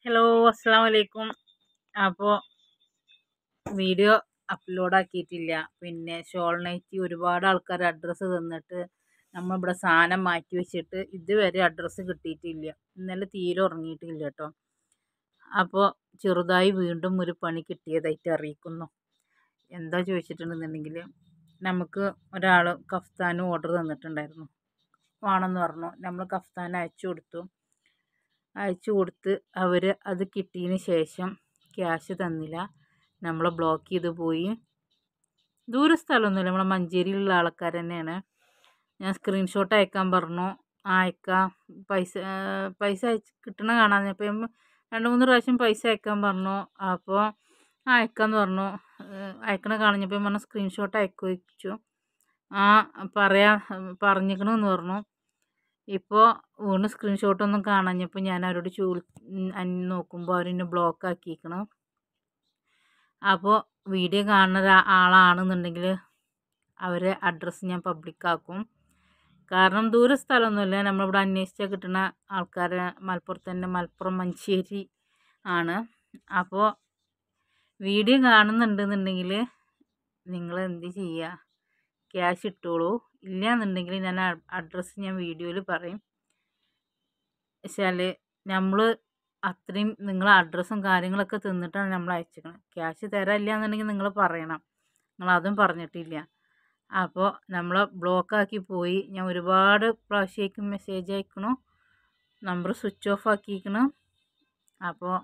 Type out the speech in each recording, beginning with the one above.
Hello അസ്സാം വലൈക്കും അപ്പോൾ വീഡിയോ അപ്ലോഡ് ആക്കിയിട്ടില്ല പിന്നെ ഷോൾ നൈറ്റി ഒരുപാട് ആൾക്കാർ അഡ്രസ്സ് തന്നിട്ട് നമ്മളിവിടെ സാധനം മാറ്റി വെച്ചിട്ട് ഇതുവരെ അഡ്രസ്സ് കിട്ടിയിട്ടില്ല ഇന്നലെ തീരെ ഉറങ്ങിയിട്ടില്ല കേട്ടോ അപ്പോൾ ചെറുതായി വീണ്ടും ഒരു പണി കിട്ടിയതായിട്ട് അറിയിക്കുന്നു എന്താ ചോദിച്ചിട്ടുണ്ടെന്നുണ്ടെങ്കിൽ നമുക്ക് ഒരാൾ കഫ്താനും ഓർഡർ തന്നിട്ടുണ്ടായിരുന്നു വേണമെന്ന് പറഞ്ഞു നമ്മൾ കഫ്താൻ അയച്ചു കൊടുത്തു അയച്ചു കൊടുത്ത് അവർ അത് കിട്ടിയതിന് ശേഷം ക്യാഷ് തന്നില്ല നമ്മളെ ബ്ലോക്ക് ചെയ്ത് പോയി ദൂര സ്ഥലമൊന്നുമില്ല നമ്മളെ മഞ്ചേരിയിലുള്ള ആൾക്കാർ തന്നെയാണ് ഞാൻ സ്ക്രീൻഷോട്ട് അയക്കാൻ പറഞ്ഞു ആ അയക്കാം പൈസ പൈസ അയച്ച് കിട്ടണ കാണാൻ അപ്പോൾ രണ്ട് മൂന്ന് പ്രാവശ്യം പൈസ അയക്കാൻ പറഞ്ഞു അപ്പോൾ ആ അയക്കാമെന്ന് പറഞ്ഞു അയക്കണ കാണഞ്ഞപ്പോൾ പറഞ്ഞു സ്ക്രീൻഷോട്ട് അയക്കു വെച്ചു ആ പറയാ പറഞ്ഞിക്കണമെന്ന് പറഞ്ഞു ഇപ്പോൾ വീണ്ടും സ്ക്രീൻഷോട്ടൊന്നും കാണാഞ്ഞപ്പോൾ ഞാൻ അവരോട് ചോ നോക്കുമ്പോൾ അവരെന്നെ ബ്ലോക്ക് ആക്കിയിരിക്കണം അപ്പോൾ വീഡിയോ കാണുന്ന ആളാണെന്നുണ്ടെങ്കിൽ അവരെ അഡ്രസ്സ് ഞാൻ പബ്ലിക്കാക്കും കാരണം ദൂര സ്ഥലമൊന്നുമില്ല നമ്മളിവിടെ അന്വേഷിച്ചാൽ കിട്ടുന്ന ആൾക്കാർ മലപ്പുറത്ത് തന്നെ മലപ്പുറം മഞ്ചേരി ആണ് അപ്പോൾ വീഡിയോ കാണുന്നുണ്ടെന്നുണ്ടെങ്കിൽ നിങ്ങൾ എന്ത് ചെയ്യുക ക്യാഷ് ഇട്ടോളൂ ഇല്ല എന്നുണ്ടെങ്കിൽ ഞാൻ അഡ്രസ്സ് ഞാൻ വീഡിയോയിൽ പറയും വെച്ചാൽ നമ്മൾ അത്രയും നിങ്ങൾ അഡ്രസ്സും കാര്യങ്ങളൊക്കെ തന്നിട്ടാണ് നമ്മൾ അയച്ചേക്കണത് ക്യാഷ് തരാനില്ല എന്നുണ്ടെങ്കിൽ നിങ്ങൾ പറയണം നിങ്ങൾ അതും പറഞ്ഞിട്ടില്ല അപ്പോൾ നമ്മൾ ബ്ലോക്കാക്കി പോയി ഞാൻ ഒരുപാട് പ്രാവശ്യമായിരിക്കും മെസ്സേജ് അയക്കണു നമ്പർ സ്വിച്ച് ഓഫ് ആക്കിയിരിക്കണം അപ്പോൾ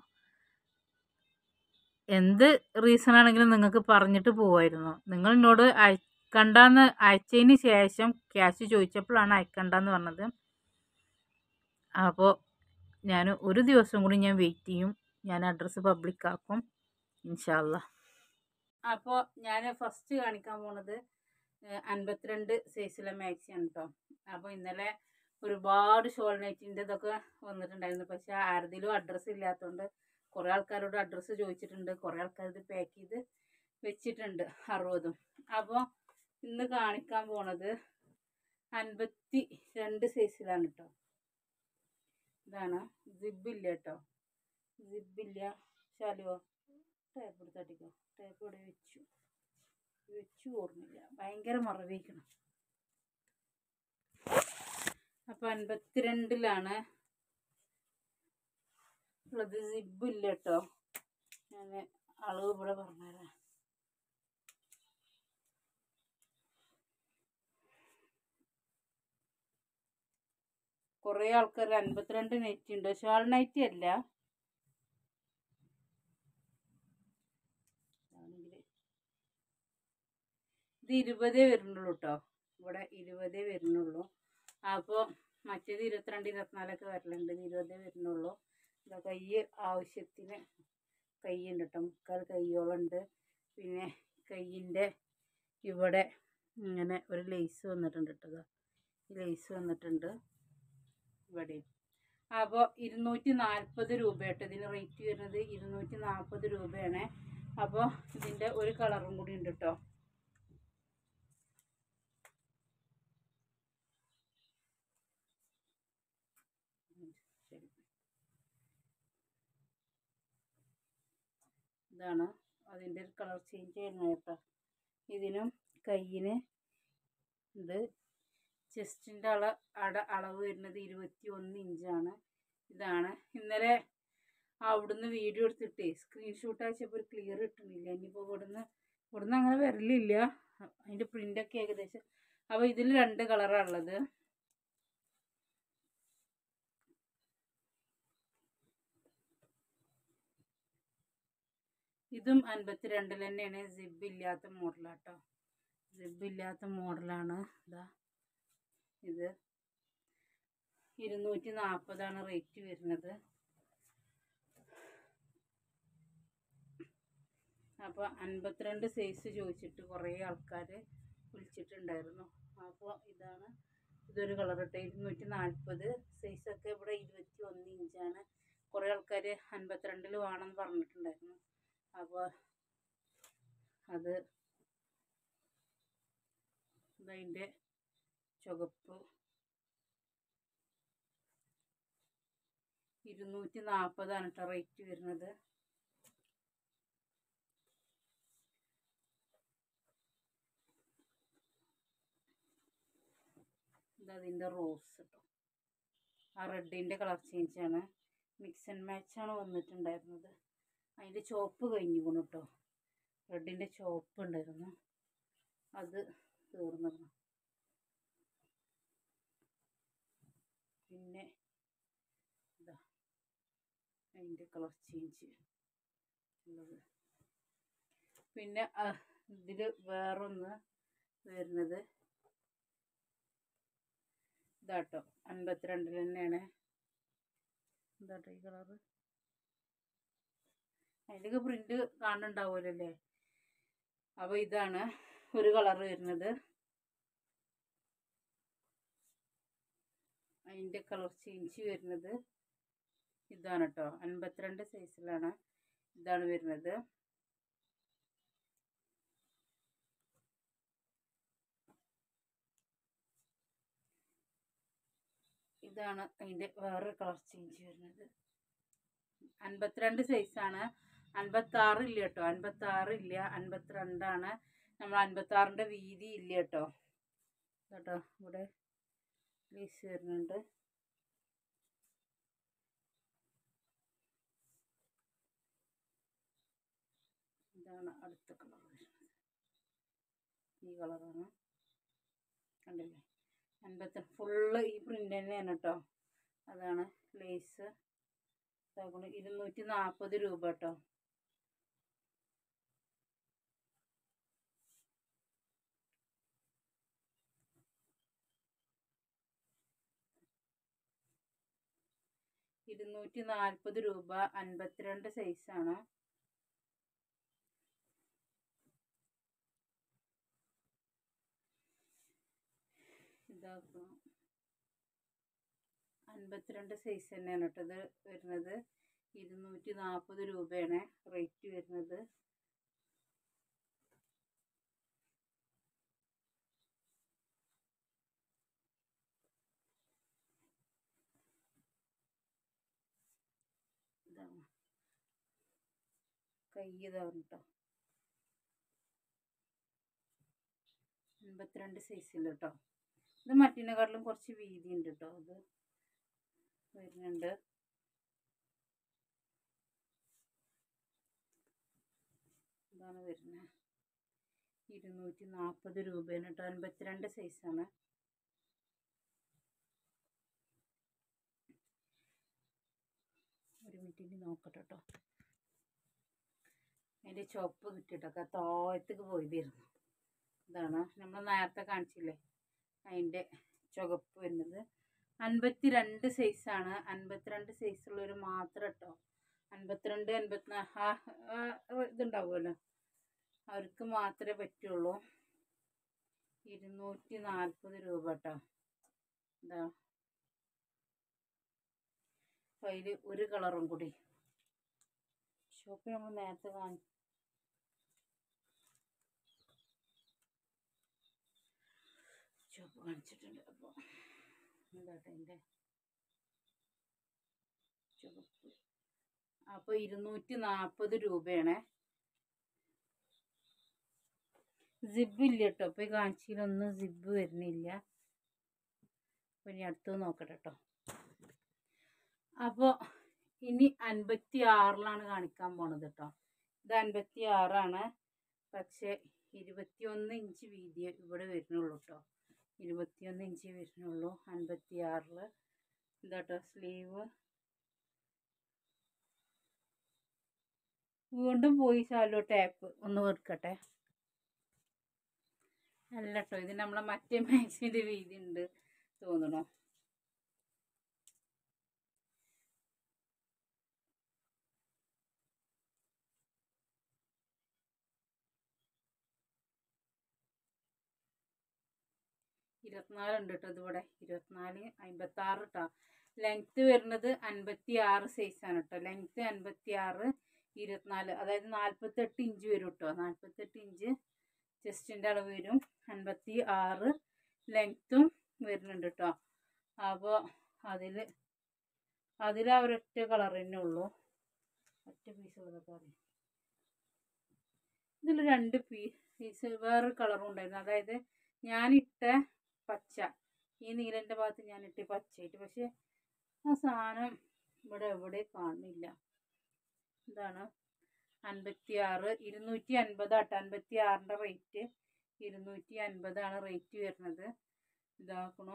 എന്ത് റീസൺ ആണെങ്കിലും നിങ്ങൾക്ക് പറഞ്ഞിട്ട് പോവായിരുന്നു നിങ്ങൾ എന്നോട് അയക്കണ്ടെന്ന് അയച്ചതിന് ശേഷം ക്യാഷ് ചോദിച്ചപ്പോഴാണ് അയക്കണ്ടെന്ന് പറഞ്ഞത് അപ്പോൾ ഞാൻ ഒരു ദിവസം കൂടി ഞാൻ വെയിറ്റ് ചെയ്യും ഞാൻ അഡ്രസ്സ് പബ്ലിക്കാക്കും ഇൻഷാല്ല അപ്പോൾ ഞാൻ ഫസ്റ്റ് കാണിക്കാൻ പോണത് അൻപത്തിരണ്ട് സൈസിലെ മാക്സിയാണ് കേട്ടോ അപ്പോൾ ഇന്നലെ ഒരുപാട് ഷോൾ നൈറ്റിൻ്റെ ഇതൊക്കെ വന്നിട്ടുണ്ടായിരുന്നു പക്ഷേ ആരുടെയിലും അഡ്രസ്സ് ഇല്ലാത്തതുകൊണ്ട് കുറേ ആൾക്കാരോട് അഡ്രസ്സ് ചോദിച്ചിട്ടുണ്ട് കുറേ ആൾക്കാർ ഇത് പാക്ക് ചെയ്ത് വെച്ചിട്ടുണ്ട് അറുപതും അപ്പോൾ ഇന്ന് കാണിക്കാൻ പോണത് അൻപത്തി രണ്ട് സൈസിലാണ് കേട്ടോ ഇതാണ് സിബില്ല കേട്ടോ സിബില്ല ശാലുവോ ടേപ്പ് എടുത്ത് തട്ടിക്കോ ടേപ്പ് ഇവിടെ വെച്ചു വെച്ചു ഓർമ്മയില്ല ഭയങ്കര മറവിക്കണം അപ്പം അൻപത്തിരണ്ടിലാണ് ഉള്ളത് സിബില്ല കേട്ടോ ഞാൻ അളവ് ഇവിടെ പറഞ്ഞുതരാം കുറേ ആൾക്കാർ അൻപത്തിരണ്ട് നൈറ്റി ഉണ്ട് ഷാൾ നൈറ്റി അല്ല ഇത് ഇരുപതേ വരുന്നുള്ളൂ കേട്ടോ ഇവിടെ ഇരുപതേ വരുന്നുള്ളൂ അപ്പോൾ മറ്റേത് ഇരുപത്തിരണ്ട് ഇരുപത്തിനാലൊക്കെ വരലുണ്ട് ഇത് ഇരുപതേ വരുന്നുള്ളൂ ഇതാ കൈ ആവശ്യത്തിന് കൈയുണ്ട് കേട്ടോ മുക്കാൽ കൈയോളുണ്ട് പിന്നെ കൈയിൻ്റെ ഇവിടെ ഇങ്ങനെ ഒരു ലേസ് വന്നിട്ടുണ്ട് കേട്ടോ ഈ ലേസ് വന്നിട്ടുണ്ട് ഇവിടെയും അപ്പോൾ ഇരുന്നൂറ്റി നാൽപ്പത് രൂപ കേട്ടോ ഇതിന് റേറ്റ് വരുന്നത് ഇരുന്നൂറ്റി നാൽപ്പത് രൂപയാണ് അപ്പോൾ ഇതിൻ്റെ ഒരു കളറും കൂടി ഉണ്ട് കേട്ടോ ശരി ഇതാണ് അതിൻ്റെ ഒരു കളർ ചേഞ്ച് ചെയ്യുന്നത് കേട്ടോ ഇതിനും കയ്യിന് ഇത് ചെസ്റ്റിൻ്റെ അള അട അളവ് വരുന്നത് ഇരുപത്തി ഒന്ന് ഇഞ്ചാണ് ഇതാണ് ഇന്നലെ അവിടുന്ന് വീഡിയോ എടുത്തിട്ടേ സ്ക്രീൻഷോട്ട് അയച്ചപ്പോൾ ഒരു ക്ലിയർ കിട്ടുന്നില്ല ഇനിയിപ്പോൾ ഇവിടുന്ന് ഇവിടുന്ന് അങ്ങനെ വരലില്ല അതിൻ്റെ പ്രിൻ്റൊക്കെ ഏകദേശം അപ്പോൾ ഇതിൽ രണ്ട് കളറാണ് ഉള്ളത് ഇതും അൻപത്തിരണ്ടിൽ തന്നെയാണ് സിബ് ഇല്ലാത്ത മോഡലാട്ടോ സിബ് ഇല്ലാത്ത മോഡലാണ് ഇതാ ഇത് ഇരുന്നൂറ്റി നാൽപ്പതാണ് റേറ്റ് വരുന്നത് അപ്പോൾ അൻപത്തിരണ്ട് സൈസ് ചോദിച്ചിട്ട് കുറേ ആൾക്കാർ വിളിച്ചിട്ടുണ്ടായിരുന്നു അപ്പോൾ ഇതാണ് ഇതൊരു കളർ ഇട്ട് ഇരുന്നൂറ്റി നാൽപ്പത് സൈസൊക്കെ ഇവിടെ ഇരുപത്തി ഒന്ന് ഇഞ്ചാണ് കുറേ ആൾക്കാർ അൻപത്തിരണ്ടിൽ വേണമെന്ന് പറഞ്ഞിട്ടുണ്ടായിരുന്നു അപ്പോൾ അത് അതിൻ്റെ ചുവപ്പ് ഇരുന്നൂറ്റി നാൽപ്പതാണ് കേട്ടോ റേറ്റ് വരുന്നത് ഇത് അതിൻ്റെ റോസ് കേട്ടോ ആ റെഡിൻ്റെ കളർ ചേഞ്ചാണ് മിക്സ് ആൻഡ് മാച്ചാണ് വന്നിട്ടുണ്ടായിരുന്നത് അതിൻ്റെ ചോപ്പ് കഴിഞ്ഞു പോണു കേട്ടോ റെഡിൻ്റെ ചോപ്പ് ഉണ്ടായിരുന്നു അത് തീർന്നിരുന്നു പിന്നെ ഇതാ അതിൻ്റെ കളർ ചേഞ്ച് ഉള്ളത് പിന്നെ ഇതിൽ വേറൊന്ന് വരുന്നത് ഇതാട്ടോ അൻപത്തിരണ്ടിൽ തന്നെയാണ് ഇതാട്ടോ ഈ കളറ് അതിൻ്റെയൊക്കെ പ്രിന്റ് കാണുന്നുണ്ടാവുമല്ലോ അപ്പോൾ ഇതാണ് ഒരു കളർ വരുന്നത് അതിൻ്റെ കളർ ചേഞ്ച് വരുന്നത് ഇതാണ് കേട്ടോ അൻപത്തിരണ്ട് സൈസിലാണ് ഇതാണ് വരുന്നത് ഇതാണ് അതിൻ്റെ വേറൊരു കളർ ചേഞ്ച് വരുന്നത് അൻപത്തിരണ്ട് സൈസാണ് അൻപത്താറ് ഇല്ല കേട്ടോ അൻപത്താറ് ഇല്ല അൻപത്തിരണ്ടാണ് നമ്മൾ അൻപത്താറിൻ്റെ വീതി ഇല്ല കേട്ടോ കേട്ടോ ഇവിടെ ലീസ് വരുന്നുണ്ട് ഇതാണ് അടുത്ത കളർ വരുന്നത് ഈ കളറാണ് കണ്ടില്ലേ അൻപത്തി ഫുള്ള് ഈ പ്രിൻ്റ് തന്നെയാണ് കേട്ടോ അതാണ് ലേസ് ഇതാക്കണം ഇരുന്നൂറ്റി നാൽപ്പത് രൂപ കേട്ടോ ഇരുന്നൂറ്റി നാൽപ്പത് രൂപ അൻപത്തിരണ്ട് സൈസാണ് ഇതാക്കണം അൻപത്തിരണ്ട് സൈസ് തന്നെയാണ് കേട്ടോ ഇത് വരുന്നത് ഇരുന്നൂറ്റി നാൽപ്പത് രൂപയാണ് റേറ്റ് വരുന്നത് ഇതാണ് കൈ ഇതാണ് കേട്ടോ അൻപത്തിരണ്ട് സൈസിൽ കേട്ടോ ഇത് മറ്റിനെക്കാട്ടിലും കുറച്ച് വീതി ഉണ്ട് കേട്ടോ അത് വരുന്നുണ്ട് ഇതാണ് വരുന്നത് ഇരുന്നൂറ്റി നാൽപ്പത് രൂപയാണ് കേട്ടോ അൻപത്തിരണ്ട് സൈസാണ് ഒരു മിനിറ്റിന് നോക്കട്ടെ കേട്ടോ അതിൻ്റെ ചുവപ്പ് കിട്ടിയിട്ടൊക്കെ താഴത്തേക്ക് പോയതായിരുന്നു ഇതാണ് നമ്മൾ നേരത്തെ കാണിച്ചില്ലേ അതിൻ്റെ ചുവപ്പ് വരുന്നത് അൻപത്തി രണ്ട് സൈസാണ് അൻപത്തിരണ്ട് സൈസുള്ളവർ മാത്രം കേട്ടോ അൻപത്തിരണ്ട് അൻപത്തിനാ ആ ആ, ഇതുണ്ടാവുമല്ലോ അവർക്ക് മാത്രമേ പറ്റുള്ളൂ ഇരുന്നൂറ്റി നാൽപ്പത് രൂപ കേട്ടോ ഇതാ അതിൽ ഒരു കളറും കൂടി ഷോപ്പിൽ നമ്മൾ നേരത്തെ കാണി ഷോപ്പ് കാണിച്ചിട്ടുണ്ട് അപ്പോൾ എന്താട്ടെ എൻ്റെ ചുവപ്പ് അപ്പോൾ ഇരുന്നൂറ്റി നാൽപ്പത് രൂപയാണ് സിബ് ഇല്ല കേട്ടോ അപ്പോൾ ഈ കാണിച്ചിലൊന്നും സിബ് വരുന്നില്ല അപ്പോൾ ഇനി അടുത്ത് നോക്കട്ടെ കേട്ടോ അപ്പോൾ ഇനി അൻപത്തി ആറിലാണ് കാണിക്കാൻ പോണത് കേട്ടോ ഇത് അൻപത്തി ആറാണ് പക്ഷേ ഇരുപത്തിയൊന്ന് ഇഞ്ച് വീതി ഇവിടെ വരുന്നുള്ളൂ കേട്ടോ ഇരുപത്തിയൊന്ന് ഇഞ്ച് വരുന്നുള്ളൂ അൻപത്തി ആറിൽ ഇതാട്ടോ സ്ലീവ് വീണ്ടും പോയി ശാലോ ടാപ്പ് ഒന്ന് വെറുക്കട്ടെ അല്ല കേട്ടോ ഇത് നമ്മളെ മറ്റേ മാക്സിൻ്റെ വീതി ഉണ്ട് തോന്നണോ ഇരുപത്തിനാലുണ്ട് കേട്ടോ ഇതിവിടെ ഇരുപത്തിനാല് അമ്പത്താറ് കേട്ടോ ലെങ്ത്ത് വരുന്നത് അൻപത്തി ആറ് സൈസാണ് കേട്ടോ ലെങ്ത്ത് അൻപത്തി ആറ് ഇരുപത്തിനാല് അതായത് നാൽപ്പത്തെട്ട് ഇഞ്ച് വരും കേട്ടോ നാൽപ്പത്തെട്ട് ഇഞ്ച് ചെസ്റ്റിൻ്റെ അളവ് വരും അൻപത്തി ആറ് ലെങ്ത്തും വരുന്നുണ്ട് കേട്ടോ അപ്പോൾ അതിൽ അതിൽ ആ ഒരൊറ്റ കളർ തന്നെ ഉള്ളൂ ഒറ്റ പീസ് ഉള്ളതൊക്കെ അറിയാം ഇതിൽ രണ്ട് പീസ് വേറൊരു കളറും ഉണ്ടായിരുന്നു അതായത് ഞാനിട്ട പച്ച ഈ നീലൻ്റെ ഭാഗത്ത് ഞാനിട്ട് പച്ചയിട്ട് പക്ഷെ ആ സാധനം ഇവിടെ എവിടെ കാണുന്നില്ല ഇതാണ് അൻപത്തി ആറ് ഇരുന്നൂറ്റി അൻപതാട്ടോ അൻപത്തി ആറിൻ്റെ റേറ്റ് ഇരുന്നൂറ്റി അൻപതാണ് റേറ്റ് വരുന്നത് ഇതാക്കണോ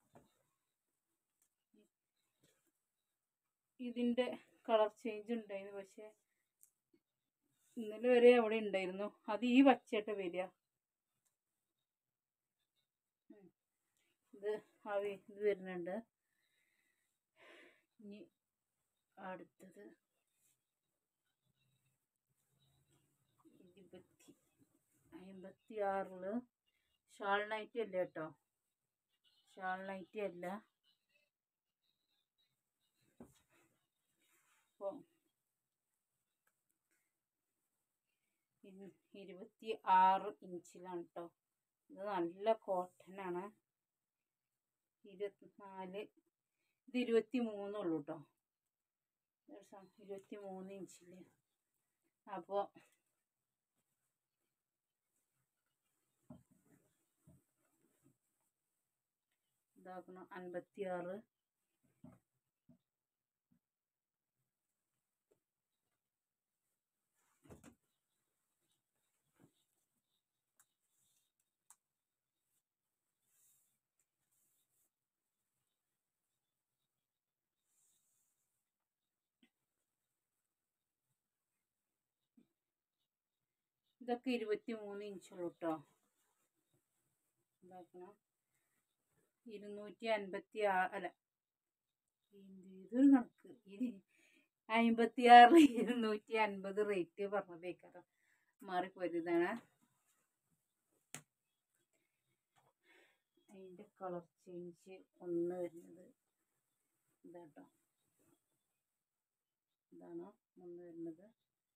ഇതിൻ്റെ കളർ ചേഞ്ച് ഉണ്ടായിരുന്നു പക്ഷെ ഇന്നലെ വരെ അവിടെ ഉണ്ടായിരുന്നു അത് ഈ പച്ചയായിട്ട് വരിക ഉം. ഇത് ആ വി- ഇത് വരുന്നുണ്ട് ഇനി അടുത്തത് ഇരുപത്തി അമ്പത്തി ആറില് ഷാൾ നൈറ്റി അല്ല കേട്ടോ ഷാൾ നൈറ്റി അല്ല അപ്പോൾ ഇരുപത്തി ആറ് ഇഞ്ചിലാണ് കേട്ടോ ഇത് നല്ല കോട്ടനാണ് ഇരുപത്തിനാല് ഇത് ഇരുപത്തി മൂന്നുള്ളൂ കേട്ടോ ഇരുപത്തി മൂന്ന് ഇഞ്ചിൽ അപ്പോൾ ഇതാക്കണം അൻപത്തി ആറ് ഇതൊക്കെ ഇരുപത്തി മൂന്ന് ഇഞ്ചുള്ളൂ കേട്ടോ ഇതാക്കണം ഇരുന്നൂറ്റി അൻപത്തി ആറ് അല്ല എന്ത് ഇതൊരു കണക്ക് ഇത് അമ്പത്തി ആറിൽ ഇരുന്നൂറ്റി അൻപത് റേറ്റ് പറഞ്ഞതേക്കാരം മാറിപ്പോയതാണ് അതിൻ്റെ കളർ ചേഞ്ച് ഒന്ന് വരുന്നത് ഇതാട്ടോ ഇതാണ് ഒന്ന് വരുന്നത്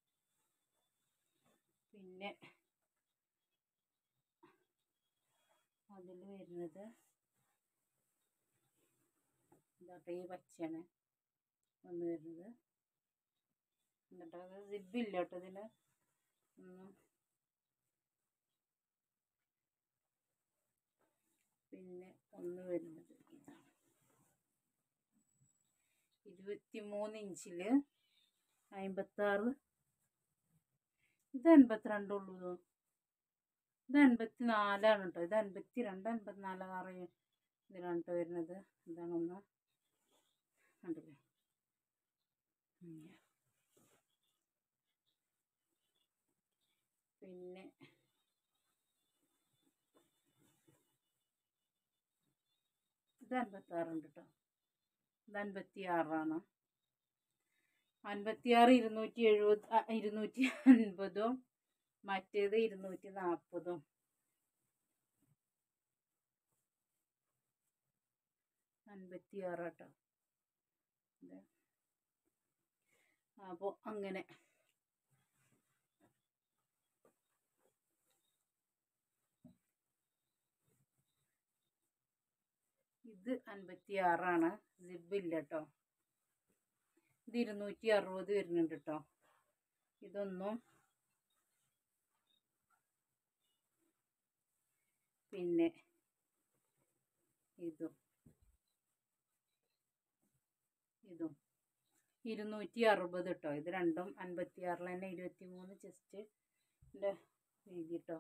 പിന്നെ അതിൽ വരുന്നത് ഇതാട്ടോ ഈ പച്ചയാണ് ഒന്ന് വരുന്നത് എന്നിട്ട് അത് സിബില്ല കേട്ടോ ഇതിന് ഒന്നും പിന്നെ ഒന്ന് വരുന്നത് ഇതാണ് ഇരുപത്തി മൂന്ന് ഇഞ്ചിൽ അമ്പത്താറ് ഇത് അൻപത്തിരണ്ടുള്ളൂ ഇത് അൻപത്തി നാലാണ് കേട്ടോ ഇത് അൻപത്തി രണ്ട് അൻപത്തിനാല് ആറ് ഇതിലാണ് കേട്ടോ വരുന്നത് ഇതാണ് ഒന്ന് കണ്ടില്ലേ ഉം. പിന്നെ ഇത് അൻപത്താറുണ്ട് കേട്ടോ ഇത് അൻപത്തി ആറാണ് അൻപത്തിയാറ് ഇരുന്നൂറ്റി എഴുപത് അ, ഇരുന്നൂറ്റി അൻപതും മറ്റേത് ഇരുന്നൂറ്റി നാൽപ്പതും അൻപത്തി ആറ് കേട്ടോ ഇത് അപ്പോൾ അങ്ങനെ ഇത് അൻപത്തി ആറാണ് സിബില്ല കേട്ടോ ഇത് ഇരുന്നൂറ്റി അറുപത് വരുന്നുണ്ട് കേട്ടോ ഇതൊന്നും പിന്നെ ഇതും ഇതും ഇരുന്നൂറ്റി അറുപത് കേട്ടോ ഇത് രണ്ടും അൻപത്തി ആറിൽ തന്നെ ഇരുപത്തി മൂന്ന് ചെസ്റ്റ് വീതി കേട്ടോ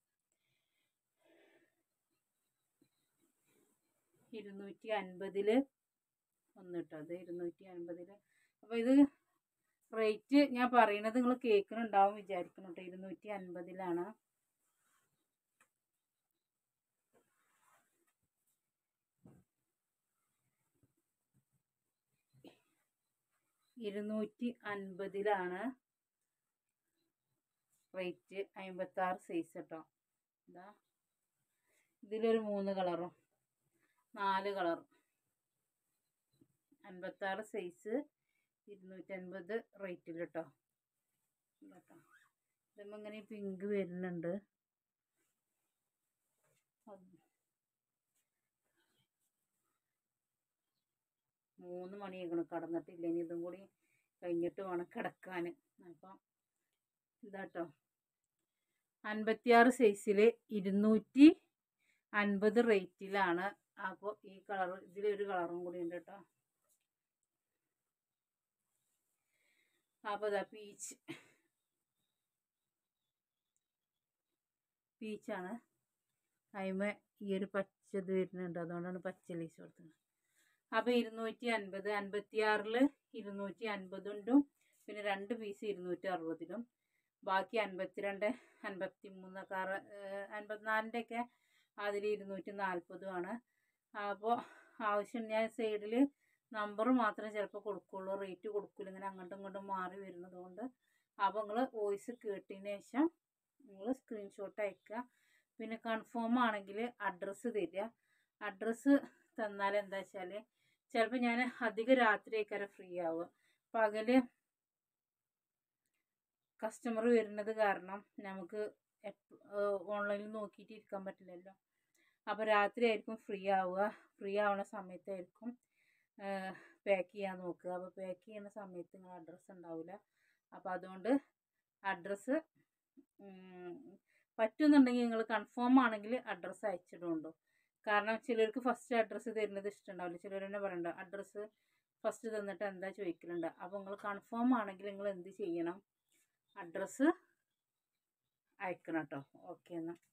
ഇരുന്നൂറ്റി അൻപതില് ഒന്ന് കേട്ടോ അത് ഇരുന്നൂറ്റി അൻപതില് അപ്പോൾ ഇത് റേറ്റ് ഞാൻ പറയണത് നിങ്ങൾ കേൾക്കുന്നുണ്ടാവും വിചാരിക്കണം കേട്ടോ ഇരുന്നൂറ്റി അൻപതിലാണ് ഇരുന്നൂറ്റി അൻപതിലാണ് റേറ്റ് അമ്പത്താറ് സൈസ് കേട്ടോ ഇതാ ഇതിലൊരു മൂന്ന് കളറും നാല് കളറും അൻപത്താറ് സൈസ് ഇരുന്നൂറ്റൻപത് റേറ്റിൽ കേട്ടോ കേട്ടോ ഇതുമ്പോൾ ഇങ്ങനെ പിങ്ക് വരുന്നുണ്ട് അത് മൂന്ന് മണിയാക്കണം കടന്നിട്ടില്ല ഇനി ഇതും കൂടി കഴിഞ്ഞിട്ട് വേണം കിടക്കാൻ അപ്പം ഇതാട്ടോ അൻപത്തിയാറ് സൈസിൽ ഇരുന്നൂറ്റി അൻപത് റേറ്റിലാണ് അപ്പോൾ ഈ കളർ ഇതിലൊരു കളറും കൂടി ഉണ്ട് കേട്ടോ അപ്പോൾ ഇതാ പീച്ച് പീച്ചാണ് അതിമ ഈ ഒരു പച്ചത് വരുന്നുണ്ട് അതുകൊണ്ടാണ് പച്ച ലീസ് കൊടുത്തത് അപ്പോൾ ഇരുന്നൂറ്റി അൻപത് അൻപത്തിയാറിൽ ഇരുന്നൂറ്റി അൻപതുണ്ടും പിന്നെ രണ്ട് പീസ് ഇരുന്നൂറ്റി അറുപതിലും ബാക്കി അൻപത്തിരണ്ട് അൻപത്തി മൂന്നൊക്കെ അറ അൻപത്തിനാലിൻ്റെ ഒക്കെ അതിൽ ഇരുന്നൂറ്റി നാൽപ്പതുമാണ് അപ്പോൾ ആവശ്യം ഞാൻ സൈഡിൽ നമ്പർ മാത്രമേ ചിലപ്പോൾ കൊടുക്കുള്ളൂ റേറ്റ് കൊടുക്കില്ല ഇങ്ങനെ അങ്ങോട്ടും ഇങ്ങോട്ടും മാറി വരുന്നത് കൊണ്ട് അപ്പോൾ നിങ്ങൾ വോയിസ് കേട്ടതിന് ശേഷം നിങ്ങൾ സ്ക്രീൻഷോട്ട് അയക്കുക പിന്നെ കൺഫേം ആണെങ്കിൽ അഡ്രസ്സ് തരിക അഡ്രസ്സ് തന്നാൽ എന്താ വെച്ചാൽ ചിലപ്പോൾ ഞാൻ അധികം രാത്രി ആയിക്കാരം ഫ്രീ ആവുക പകല് കസ്റ്റമർ വരുന്നത് കാരണം നമുക്ക് ഓൺലൈനിൽ നോക്കിയിട്ട് ഇരിക്കാൻ പറ്റില്ലല്ലോ അപ്പോൾ രാത്രി ആയിരിക്കും ഫ്രീ ആവുക ഫ്രീ ആവുന്ന സമയത്തായിരിക്കും പാക്ക് ചെയ്യാൻ നോക്കുക അപ്പോൾ പാക്ക് ചെയ്യുന്ന സമയത്ത് നിങ്ങൾ അഡ്രസ്സ് ഉണ്ടാവില്ല അപ്പോൾ അതുകൊണ്ട് അഡ്രസ്സ് പറ്റുന്നുണ്ടെങ്കിൽ നിങ്ങൾ കൺഫേം ആണെങ്കിൽ അഡ്രസ്സ് അയച്ചിടുണ്ടോ കാരണം ചിലർക്ക് ഫസ്റ്റ് അഡ്രസ്സ് തരുന്നത് ഇഷ്ടമുണ്ടാവില്ല ചിലർ തന്നെ പറയണ്ട അഡ്രസ്സ് ഫസ്റ്റ് തന്നിട്ട് എന്താ ചോദിക്കലുണ്ട് അപ്പോൾ നിങ്ങൾ കൺഫേം ആണെങ്കിൽ നിങ്ങൾ എന്ത് ചെയ്യണം അഡ്രസ്സ് അയക്കണം കേട്ടോ ഓക്കെ എന്നാൽ